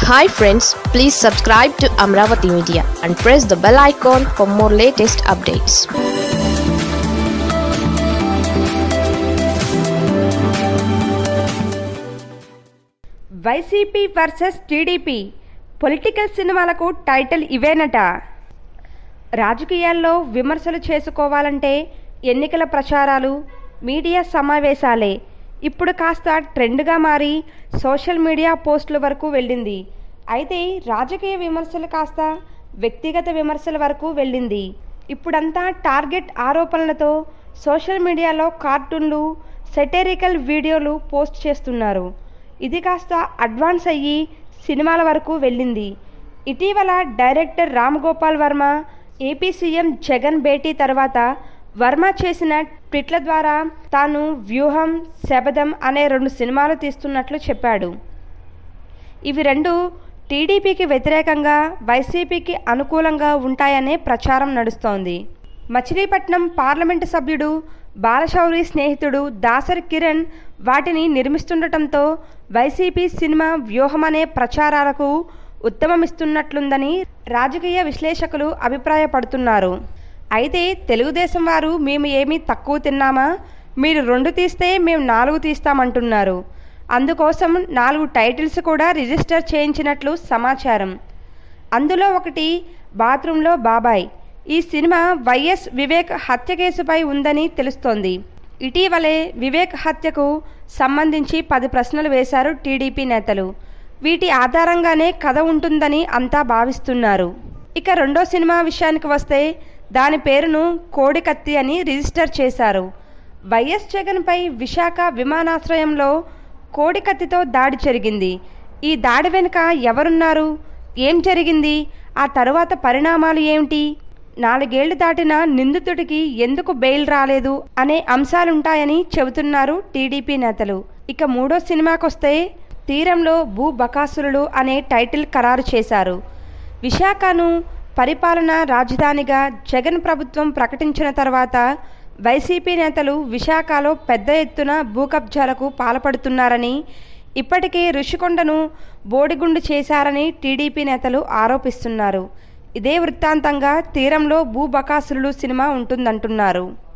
hi friends please subscribe to Amaravati media and press the bell icon for more latest updates YCP versus TDP political సినిమాలకు title ఇవేనట రాజకీయాల్లో విమర్శలు చేసుకోవాలంటే ఎన్నికల ప్రచారాలు మీడియా సమావేశాలే ఇప్పుడు కాస్త ట్రెండ్గా మారి సోషల్ మీడియా పోస్టుల వరకు వెళ్ళింది అయితే రాజకీయ విమర్శలు కాస్త వ్యక్తిగత విమర్శల వరకు వెళ్ళింది ఇప్పుడంతా టార్గెట్ ఆరోపణలతో సోషల్ మీడియాలో కార్టూన్లు సెటరికల్ వీడియోలు పోస్ట్ చేస్తున్నారు ఇది కాస్త అడ్వాన్స్ అయ్యి సినిమాల వరకు వెళ్ళింది ఇటీవల director Ram Gopal Varma AP CM Jagan భేటీ తర్వాత వర్మ చేసిన ట్వీట్ల ద్వారా తాను వ్యూహం శబదం అనే రెండు సినిమాలు తీస్తున్నట్లు చెప్పాడు ఇవి రెండు టీడీపీకి వ్యతిరేకంగా వైసీపీకి అనుకూలంగా ఉంటాయనే ప్రచారం నడుస్తోంది మచిలీపట్నం పార్లమెంటు సభ్యుడు బాలశౌరి స్నేహితుడు దాసరి కిరణ్ వాటిని నిర్మిస్తుండటంతో వైసీపీ సినిమా వ్యూహమనే ప్రచారాలకు ఉత్తమమిస్తున్నట్లుందని రాజకీయ విశ్లేషకులు అభిప్రాయపడుతున్నారు అయితే తెలుగుదేశం వారు మేము ఏమీ తక్కువ తిన్నామా మీరు రెండు తీస్తే మేము నాలుగు తీస్తామంటున్నారు అందుకోసం నాలుగు టైటిల్స్ కూడా రిజిస్టర్ చేయించినట్లు సమాచారం అందులో ఒకటి బాత్రూంలో బాబాయ్ ఈ సినిమా వైఎస్ వివేక్ హత్య కేసుపై ఉందని తెలుస్తోంది ఇటీవలే వివేక్ హత్యకు సంబంధించి పది ప్రశ్నలు వేశారు టీడీపీ నేతలు వీటి ఆధారంగానే కథ ఉంటుందని అంతా భావిస్తున్నారు ఇక రెండో సినిమా విషయానికి వస్తే దాని పేరును కోడికత్తి అని రిజిస్టర్ చేశారు వైఎస్ జగన్పై విశాఖ విమానాశ్రయంలో కోడికత్తితో దాడి జరిగింది ఈ దాడి వెనుక ఎవరున్నారు ఏం జరిగింది ఆ తరువాత పరిణామాలు ఏమిటి నాలుగేళ్లు దాటిన నిందితుడికి ఎందుకు బెయిల్ రాలేదు అనే అంశాలుంటాయని చెబుతున్నారు టీడీపీ నేతలు ఇక మూడో సినిమాకొస్తే తీరంలో భూ బకాసురులు అనే టైటిల్ ఖరారు చేశారు విశాఖను పరిపాలనా రాజధానిగా జగన్ ప్రభుత్వం ప్రకటించిన తర్వాత వైసీపీ నేతలు విశాఖలో పెద్ద ఎత్తున భూ కబ్జాలకు పాల్పడుతున్నారని ఇప్పటికే ఋషికొండను బోడిగుండు చేశారని టీడీపీ నేతలు ఆరోపిస్తున్నారు ఇదే వృత్తాంతంగా తీరంలో భూ బకాసురులు సినిమా ఉంటుందంటున్నారు